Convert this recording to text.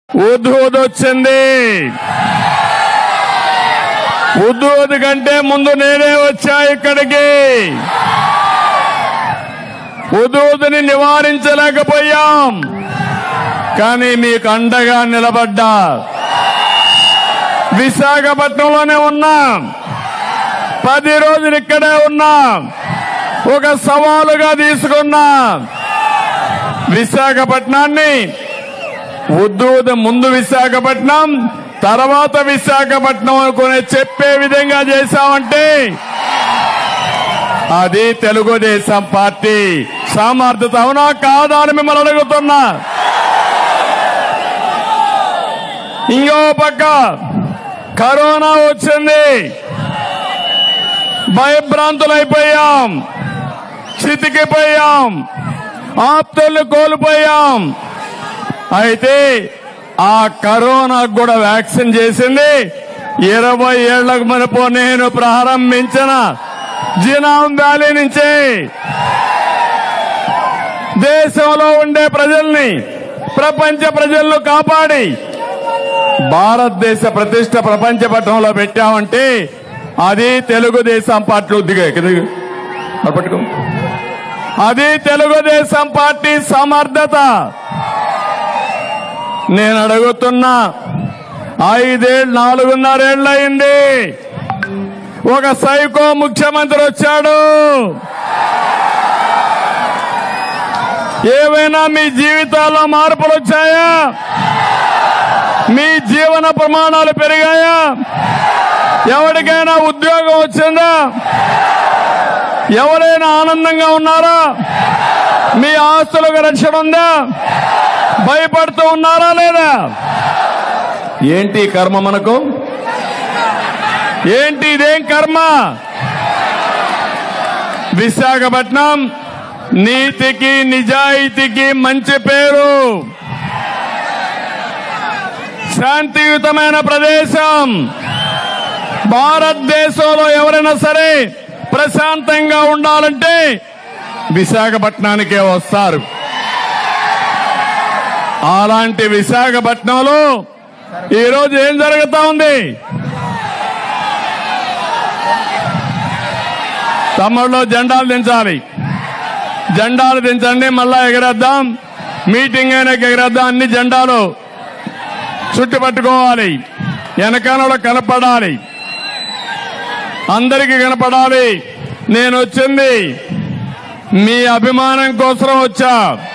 ఉద్హూద్ వచ్చింది ఉద్హూద్ కంటే ముందు నేనే వచ్చా ఇక్కడికి ఉదూదుని నివారించలేకపోయాం కానీ మీకు అండగా నిలబడ్డా విశాఖపట్నంలోనే ఉన్నాం పది రోజులు ఇక్కడే ఉన్నాం ఒక సవాలుగా తీసుకున్నాం విశాఖపట్నాన్ని ఉద్దూద ముందు విశాఖపట్నం తర్వాత విశాఖపట్నం అనుకునే చెప్పే విధంగా చేశామంటే అది తెలుగుదేశం పార్టీ సామర్థ్యత అవునా కాదా అని మిమ్మల్ని అడుగుతున్నా ఇంకో పక్క కరోనా వచ్చింది భయభ్రాంతులైపోయాం చితికిపోయాం ఆప్తుల్ని కోల్పోయాం అయితే ఆ కరోనాకు కూడా వ్యాక్సిన్ చేసింది ఇరవై ఏళ్లకు మనపు నేను ప్రారంభించిన జినాం వ్యాలీ నుంచి దేశంలో ఉండే ప్రజల్ని ప్రపంచ ప్రజలను కాపాడి భారతదేశ ప్రతిష్ట ప్రపంచ పట్టణంలో పెట్టామంటే అది తెలుగుదేశం పార్టీ దిగా దిగు. మరి పట్టుకో అది తెలుగుదేశం పార్టీ సమర్థత నేను అడుగుతున్నా ఐదేళ్ళు నాలుగున్నరేళ్ళు అయింది ఒక సైకో ముఖ్యమంత్రి వచ్చాడు ఏవైనా మీ జీవితాల్లో మార్పులు వచ్చాయా మీ జీవన ప్రమాణాలు పెరిగాయా ఎవరికైనా ఉద్యోగం వచ్చిందా ఎవరైనా ఆనందంగా ఉన్నారా మీ ఆస్తులకు రక్షణ ఉందా భయపడుతూ ఉన్నారా లేదా ఏంటి కర్మ మనకు ఏంటి ఇదేం కర్మ విశాఖపట్నం నీతికి నిజాయితీకి మంచి పేరు శాంతియుతమైన ప్రదేశం భారతదేశంలో ఎవరైనా సరే ప్రశాంతంగా ఉండాలంటే విశాఖపట్నానికే వస్తారు అలాంటి విశాఖపట్నంలో ఈరోజు ఏం జరుగుతా ఉంది తమ్ముళ్ళు జెండాలు దించాలి జెండాలు దించండి మళ్ళా ఎగరేద్దాం మీటింగ్ అయినా ఎగరేద్దాం అన్ని జెండాలు చుట్టుపట్టుకోవాలి వెనకాలలో కనపడాలి అందరికీ కనపడాలి నేను వచ్చింది మీ అభిమానం కోసం వచ్చా